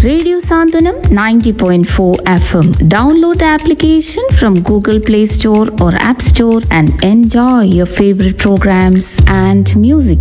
Radio Santanam 90.4 FM. Download the application from Google Play Store or App Store and enjoy your favorite programs and music.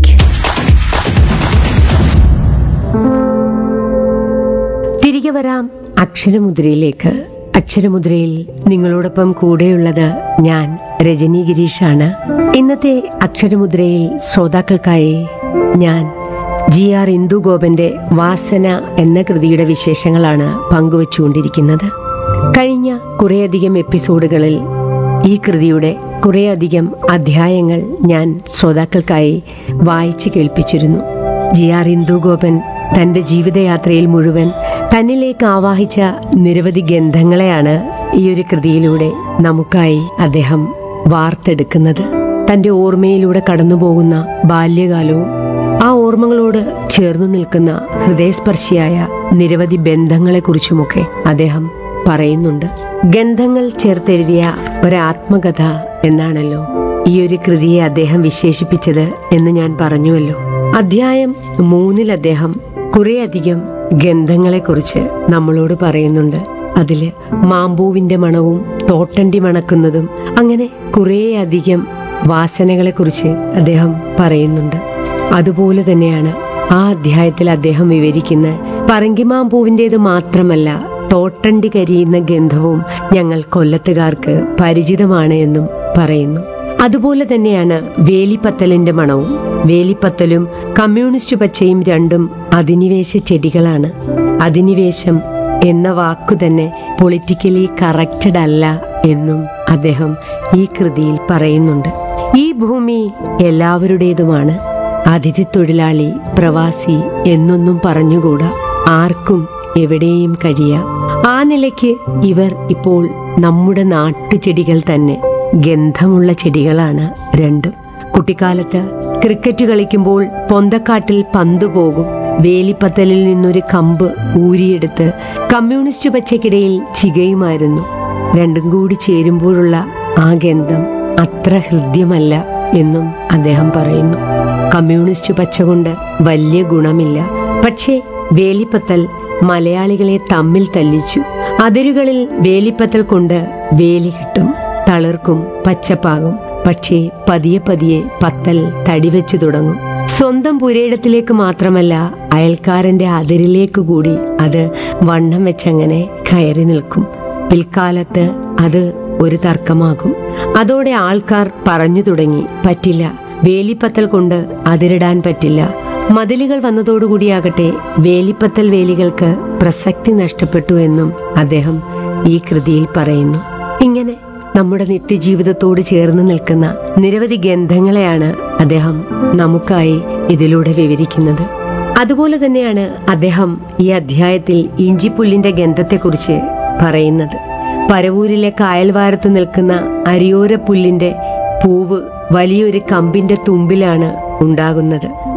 തിരികെ വരാം അക്ഷരമുദ്രയിലേക്ക് അക്ഷരമുദ്രയിൽ നിങ്ങളോടൊപ്പം കൂടെയുള്ളത് ഞാൻ രജനി ഗിരീഷാണ് ഇന്നത്തെ അക്ഷരമുദ്രയിൽ ശ്രോതാക്കൾക്കായി ഞാൻ ജി ആർ ഇന്ദുഗോപന്റെ വാസന എന്ന കൃതിയുടെ വിശേഷങ്ങളാണ് പങ്കുവച്ചുകൊണ്ടിരിക്കുന്നത് കഴിഞ്ഞ കുറേയധികം എപ്പിസോഡുകളിൽ ഈ കൃതിയുടെ കുറേയധികം അധ്യായങ്ങൾ ഞാൻ ശ്രോതാക്കൾക്കായി വായിച്ചു കേൾപ്പിച്ചിരുന്നു ജി ആർ ഇന്ദുഗോപൻ തന്റെ ജീവിതയാത്രയിൽ മുഴുവൻ തന്നിലേക്ക് ആവാഹിച്ച നിരവധി ഗന്ധങ്ങളെയാണ് ഈ ഒരു കൃതിയിലൂടെ നമുക്കായി അദ്ദേഹം വാർത്തെടുക്കുന്നത് തന്റെ ഓർമ്മയിലൂടെ കടന്നുപോകുന്ന ബാല്യകാലവും ആ ഓർമ്മകളോട് ചേർന്നു നിൽക്കുന്ന ഹൃദയസ്പർശിയായ നിരവധി ബന്ധങ്ങളെക്കുറിച്ചുമൊക്കെ അദ്ദേഹം പറയുന്നുണ്ട് ഗന്ധങ്ങൾ ചേർത്തെഴുതിയ ഒരാത്മകഥ എന്നാണല്ലോ ഈ ഒരു കൃതിയെ അദ്ദേഹം വിശേഷിപ്പിച്ചത് എന്ന് ഞാൻ പറഞ്ഞുവല്ലോ അധ്യായം മൂന്നിൽ അദ്ദേഹം കുറേയധികം ഗന്ധങ്ങളെക്കുറിച്ച് നമ്മളോട് പറയുന്നുണ്ട് അതില് മാമ്പൂവിന്റെ മണവും തോട്ടണ്ടി മണക്കുന്നതും അങ്ങനെ കുറേയധികം വാസനകളെക്കുറിച്ച് അദ്ദേഹം പറയുന്നുണ്ട് അതുപോലെ തന്നെയാണ് ആ അധ്യായത്തിൽ അദ്ദേഹം വിവരിക്കുന്ന പറങ്കിമാമ്പൂവിൻ്റെത് മാത്രമല്ല തോട്ടണ്ടി കരിയുന്ന ഗന്ധവും ഞങ്ങൾ കൊല്ലത്തുകാർക്ക് പരിചിതമാണ് എന്നും പറയുന്നു അതുപോലെ തന്നെയാണ് വേലിപ്പത്തലിന്റെ മണവും വേലിപ്പത്തലും കമ്മ്യൂണിസ്റ്റ് പച്ചയും രണ്ടും അധിനിവേശ ചെടികളാണ് അധിനിവേശം എന്ന വാക്കു തന്നെ പൊളിറ്റിക്കലി കറക്റ്റഡ് അല്ല എന്നും അദ്ദേഹം ഈ കൃതിയിൽ പറയുന്നുണ്ട് ഈ ഭൂമി എല്ലാവരുടേതുമാണ് അതിഥി തൊഴിലാളി പ്രവാസി എന്നൊന്നും പറഞ്ഞുകൂടാ ആർക്കും എവിടെയും കഴിയാം ആ നിലയ്ക്ക് ഇവർ ഇപ്പോൾ നമ്മുടെ നാട്ടുചെടികൾ തന്നെ ഗന്ധമുള്ള ചെടികളാണ് രണ്ടും കുട്ടിക്കാലത്ത് ക്രിക്കറ്റ് കളിക്കുമ്പോൾ പൊന്തക്കാട്ടിൽ പന്ത് പോകും വേലിപ്പത്തലിൽ നിന്നൊരു കമ്പ് ഊരിയെടുത്ത് കമ്മ്യൂണിസ്റ്റ് പച്ചക്കിടയിൽ ചികയുമായിരുന്നു രണ്ടും കൂടി ചേരുമ്പോഴുള്ള ആ ഗന്ധം അത്ര ഹൃദ്യമല്ല എന്നും അദ്ദേഹം പറയുന്നു കമ്മ്യൂണിസ്റ്റ് പച്ച കൊണ്ട് വലിയ ഗുണമില്ല പക്ഷേ വേലിപ്പത്തൽ മലയാളികളെ തമ്മിൽ തല്ലിച്ചു അതിരുകളിൽ വേലിപ്പത്തൽ കൊണ്ട് വേലി കിട്ടും തളിർക്കും പച്ചപ്പാകും പക്ഷേ പതിയെ പതിയെ പത്തൽ തടിവെച്ചു തുടങ്ങും സ്വന്തം പുരയിടത്തിലേക്ക് മാത്രമല്ല അയൽക്കാരന്റെ അതിരിലേക്ക് കൂടി അത് വണ്ണം വെച്ചങ്ങനെ കയറി നിൽക്കും പിൽക്കാലത്ത് അത് ഒരു തർക്കമാകും അതോടെ ആൾക്കാർ പറഞ്ഞു തുടങ്ങി പറ്റില്ല വേലിപ്പത്തൽ കൊണ്ട് അതിരിടാൻ പറ്റില്ല മതിലുകൾ വന്നതോടുകൂടിയാകട്ടെ വേലിപ്പത്തൽ വേലികൾക്ക് പ്രസക്തി നഷ്ടപ്പെട്ടു എന്നും അദ്ദേഹം ഈ കൃതിയിൽ പറയുന്നു ഇങ്ങനെ നമ്മുടെ നിത്യജീവിതത്തോട് ചേർന്ന് നിൽക്കുന്ന നിരവധി ഗന്ധങ്ങളെയാണ് അദ്ദേഹം നമുക്കായി ഇതിലൂടെ വിവരിക്കുന്നത് അതുപോലെ തന്നെയാണ് അദ്ദേഹം ഈ അധ്യായത്തിൽ ഇഞ്ചിപ്പുല്ലിന്റെ ഗന്ധത്തെക്കുറിച്ച് പറയുന്നത് പരവൂരിലെ കായൽവാരത്ത് നിൽക്കുന്ന അരിയോര പുല്ലിന്റെ പൂവ് വലിയൊരു കമ്പിന്റെ തുമ്പിലാണ് ഉണ്ടാകുന്നത്